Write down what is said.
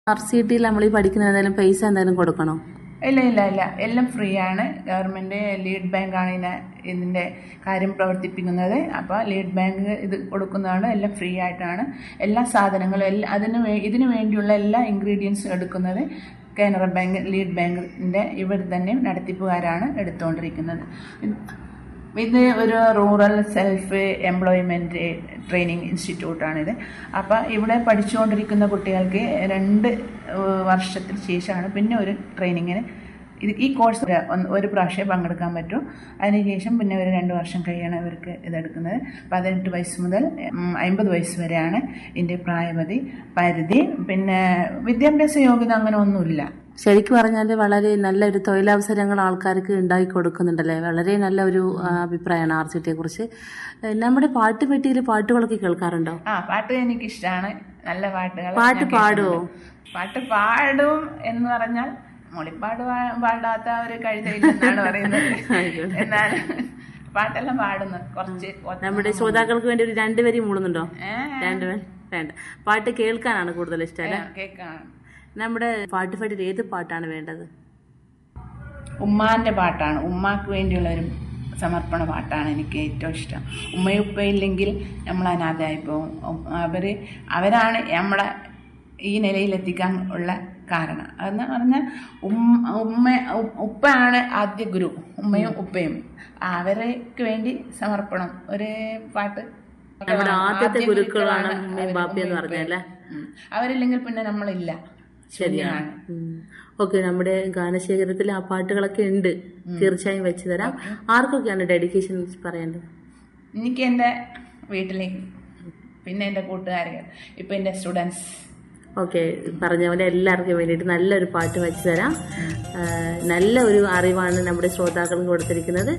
R C ടിയിൽ നമ്മൾ ഈ പഠിക്കുന്ന എന്തെങ്കിലും പൈസ എന്തെങ്കിലും കൊടുക്കണോ ഇല്ല ഇല്ല ഇല്ല എല്ലാം ഫ്രീ ആണ് ഗവൺമെൻറ് ലീഡ് ബാങ്ക് ആണ് ഇതിനെ ഇതിൻ്റെ കാര്യം പ്രവർത്തിപ്പിക്കുന്നത് അപ്പോൾ ലീഡ് ബാങ്ക് ഇത് കൊടുക്കുന്നതാണ് എല്ലാം ഫ്രീ ആയിട്ടാണ് എല്ലാ സാധനങ്ങളും എല്ലാ അതിന് വേ ഇതിനു വേണ്ടിയുള്ള എല്ലാ ഇൻഗ്രീഡിയൻസും എടുക്കുന്നത് കാനറ ബാങ്ക് ലീഡ് ബാങ്കിൻ്റെ ഇവർ തന്നെ നടത്തിപ്പുകാരാണ് എടുത്തുകൊണ്ടിരിക്കുന്നത് ഇത് ഒരു റൂറൽ സെൽഫ് എംപ്ലോയ്മെൻറ്റ് ട്രെയിനിങ് ഇൻസ്റ്റിറ്റ്യൂട്ടാണിത് അപ്പോൾ ഇവിടെ പഠിച്ചുകൊണ്ടിരിക്കുന്ന കുട്ടികൾക്ക് രണ്ട് ഏഹ്, വർഷത്തിന് ശേഷമാണ് പിന്നെ ഒരു ട്രെയിനിങ്ങിന് ഇത് ഈ കോഴ്സ് ഒരു- ഒന്ന് ഒരു പ്രാവശ്യം പങ്കെടുക്കാൻ പറ്റും അതിനുശേഷം പിന്നെ ഒരു രണ്ട് വർഷം കഴിയണം ഇവർക്ക് ഇതെടുക്കുന്നത് പതിനെട്ട് വയസ്സ് മുതൽ ഉം, അമ്പത് വയസ്സ് വരെയാണ് ഇതിൻ്റെ പ്രായപതി പരിധി പിന്നെ വിദ്യാഭ്യാസ യോഗ്യത അങ്ങനെ ഒന്നുമില്ല ശരിക്കും പറഞ്ഞാൽ വളരെ നല്ലൊരു തൊഴിലവസരങ്ങൾ ആൾക്കാർക്ക് ഉണ്ടാക്കി കൊടുക്കുന്നുണ്ടല്ലേ വളരെ നല്ല ഒരു ആ, അഭിപ്രായമാണ് ആർ സി ടിയെ കുറിച്ച് ഏഹ് നമ്മുടെ പാട്ട് പെട്ടിയിൽ പാട്ടുകളൊക്കെ കേൾക്കാറുണ്ടോ ആ പാട്ട് എനിക്കിഷ്ടമാണ് നല്ല പാട്ടുകൾ പാട്ട് ഞാൻ പാടുവോ? കേൾക്കുന്നുണ്ട്. പാട്ട് പാടും എന്ന് പറഞ്ഞാൽ മൊളിപ്പാട് പാ- പാടാത്ത ഒരു കഴുതയില്ലെന്നാണ് പറയുന്നത് എന്നാൽ പാട്ടെല്ലാം പാടുന്നു കുറച്ച് കുറച്ച് നമ്മുടെ ശ്രോതാക്കൾക്ക് വേണ്ടി ഒരു രണ്ടുപേരും മൂളുന്നുണ്ടോ ഏ, രണ്ടുപേരും വേണ്ട പാട്ട് കേൾക്കാനാണ് കൂടുതൽ ഇഷ്ടം അല്ലേ കേൾക്കാം നമ്മുടെ പാട്ട് പെട്ടിയിൽ ഏത് പാട്ടാണ് വേണ്ടത് ഉമ്മാന്റെ പാട്ടാണ് ഉമ്മാക്ക് വേണ്ടിയുള്ള ഒരു സമർപ്പണ പാട്ടാണ് എനിക്ക് ഏറ്റവും ഇഷ്ടം ഉമ്മയുപ്പയില്ലെങ്കിൽ നമ്മൾ അനാഥയായി പോകും ഉം, അവര് അവരാണ് നമ്മളെ ഈ നിലയിലെത്തിക്കാൻ ഉള്ള കാരണം അതെന്ന് പറഞ്ഞാൽ ഉമ്മ ഉമ്മ ഉ- ഉപ്പയാണ് ആദ്യ ഗുരു ഉമ്മയും ഉപ്പയും അവർക്ക് വേണ്ടി സമർപ്പണം ഒരു പാട്ട് നമ്മുടെ ആദ്യത്തെ ആദ്യ ഗുരുക്കളാണ് ഗുരുക്കളാണ് ഉമ്മയും അവര് ബാപ്പയും എന്ന് ഉമ്മയും പറഞ്ഞല്ലേ ഉം. അവരില്ലെങ്കിൽ പിന്നെ നമ്മളില്ല ശരിയാണ് ഓക്കെ നമ്മുടെ ഗാനശേഖരത്തിൽ ആ പാട്ടുകളൊക്കെ ഉണ്ട് തീർച്ചയായും വെച്ച് തരാം ആർക്കൊക്കെയാണ് ഡെഡിക്കേഷൻ പറയേണ്ടത് എനിക്ക് എൻ്റെ വീട്ടിലേക്ക് പിന്നെ എൻ്റെ കൂട്ടുകാരികൾ ഇപ്പം എൻ്റെ സ്റ്റുഡൻസ് ഓക്കെ പറഞ്ഞ പോലെ എല്ലാവർക്കും വേണ്ടിയിട്ട് നല്ലൊരു പാട്ട് വെച്ച് തരാം ആ, നല്ല ഒരു അറിവാണ് നമ്മുടെ ശ്രോതാക്കൾക്ക് കൊടുത്തിരിക്കുന്നത്